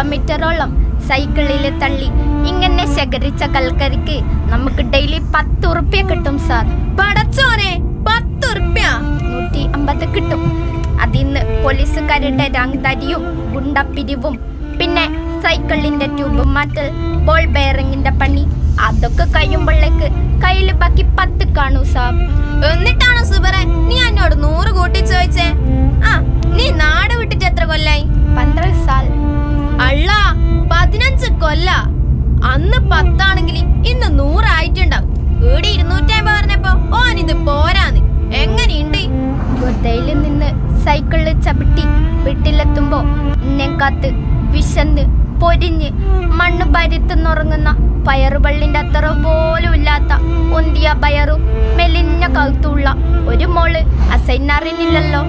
കിലോമീറ്ററോളം സൈക്കിളിൽ തള്ളി ഇങ്ങനെ ശേഖരിച്ച കൽക്കരിക്ക് നമുക്ക് ഡെയിലി പത്ത് ഉറുപ്പ്യ കിട്ടും സാർ പടച്ചോനെ പത്തുറുപ്യ നൂറ്റി അമ്പത് കിട്ടും അതിന്ന് പോലീസുകാരുടെ രാങ്തരിയും ഗുണ്ടപ്പിരിവും പിന്നെ സൈക്കിളിന്റെ ട്യൂബ് മാറ്റൽ ബോൾ ബെയറിങ്ങിന്റെ പണി അതൊക്കെ കഴിയുമ്പോഴേക്ക് കയ്യിൽ ബാക്കി പത്ത് കാണൂ സാബ് എന്നിട്ടാണോ സുബറെ നീ എന്നോട് നൂറ് കൂട്ടി ചോദിച്ചേ ആ നീ നാട് വിട്ടിട്ട് എത്ര കൊല്ലായി പന്ത്രണ്ട് സാൽ അള്ള പതിനഞ്ച് കൊല്ല അന്ന് പത്താണെങ്കിൽ ഇന്ന് നൂറായിട്ടുണ്ടാവും ഇവിടെ ഇരുന്നൂറ്റി അമ്പത് പറഞ്ഞപ്പോ ഓനിത് പോരാന്ന് എങ്ങനെയുണ്ട് ഗുർദയിൽ നിന്ന് സൈക്കിളിൽ ചവിട്ടി വീട്ടിലെത്തുമ്പോ എന്നെ കാത്ത് വിശന്ന് പൊരിഞ്ഞ് മണ്ണ് പരുത്തുന്നുറങ്ങുന്ന പയറുവള്ളിന്റെ അത്ര പോലും ഇല്ലാത്ത ഒന്തിയ പയറും മെലിഞ്ഞ കൗത്തുള്ള ഒരു മോള് അസൈനറിനില്ലല്ലോ